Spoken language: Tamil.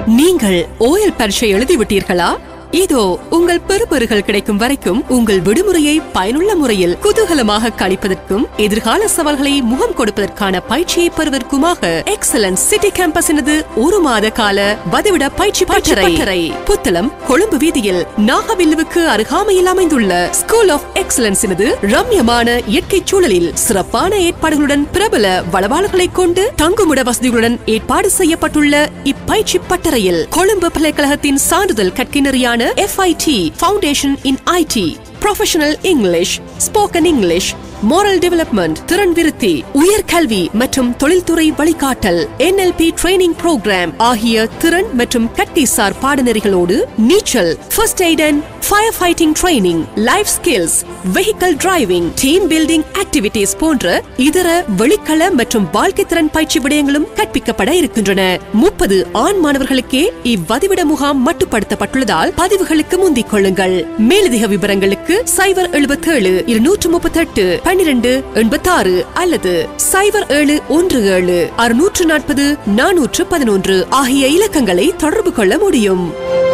நீங்கள் ஓயல் பரீட்சை எழுதிவிட்டீர்களா இதோ உங்கள் பெறுபேறுகள் கிடைக்கும் வரைக்கும் உங்கள் விடுமுறையை பயனுள்ள முறையில் குதூகலமாக கழிப்பதற்கும் எதிர்கால சவால்களை முகம் கொடுப்பதற்கான பயிற்சியை பெறுவதற்குமாக எக்ஸலன்ஸ் சிட்டி கேம்பஸினது ஒரு மாத கால வதிவிட பயிற்சி பட்டறை புத்தளம் கொழும்பு வீதியில் நாகவில்லுவுக்கு அருகாமையில் அமைந்துள்ள ஸ்கூல் ஆஃப் எக்ஸலன்ஸினது ரம்யமான இயற்கை சூழலில் சிறப்பான ஏற்பாடுகளுடன் பிரபல வளவாளர்களை கொண்டு தங்குமிட வசதிகளுடன் ஏற்பாடு செய்யப்பட்டுள்ள இப்பயிற்சி பட்டறையில் கொழும்பு பல்கலைக்கழகத்தின் சான்றிதழ் கற்கினரியான FIT foundation in IT professional English spoken English moral development திறன் விருத்தி உயர்கல்வி மற்றும் தொழில்துறை வழிகாட்டல் என்எல்பி ட்ரைனிங் ப்ரோக்ராம் ஆகிய திறன் மற்றும் கட்டிசார் பாடநெறிகளோடு நீச்சல் first aid and fire fighting training life skills vehicle driving team building activities போன்ற இதர வெளிக்கள மற்றும் வாழ்க்கை திறன் பயிற்சி விடயங்களும் கற்பிக்கப்பட இருக்கின்றன முப்பது ஆண் மாணவர்களுக்கே இவ்வதிவிட முகாம் மட்டுப்படுத்தப்பட்டுள்ளதால் பதிவுகளுக்கு முந்திக் கொள்ளுங்கள் மேலதிக விவரங்களுக்கு சைபர் எழுபத்தேழு இருநூற்று முப்பத்தெட்டு பன்னிரண்டு எண்பத்தாறு அல்லது சைபர் ஏழு ஒன்று ஏழு அறுநூற்று நாற்பது நானூற்று பதினொன்று ஆகிய இலக்கங்களை தொடர்பு கொள்ள முடியும்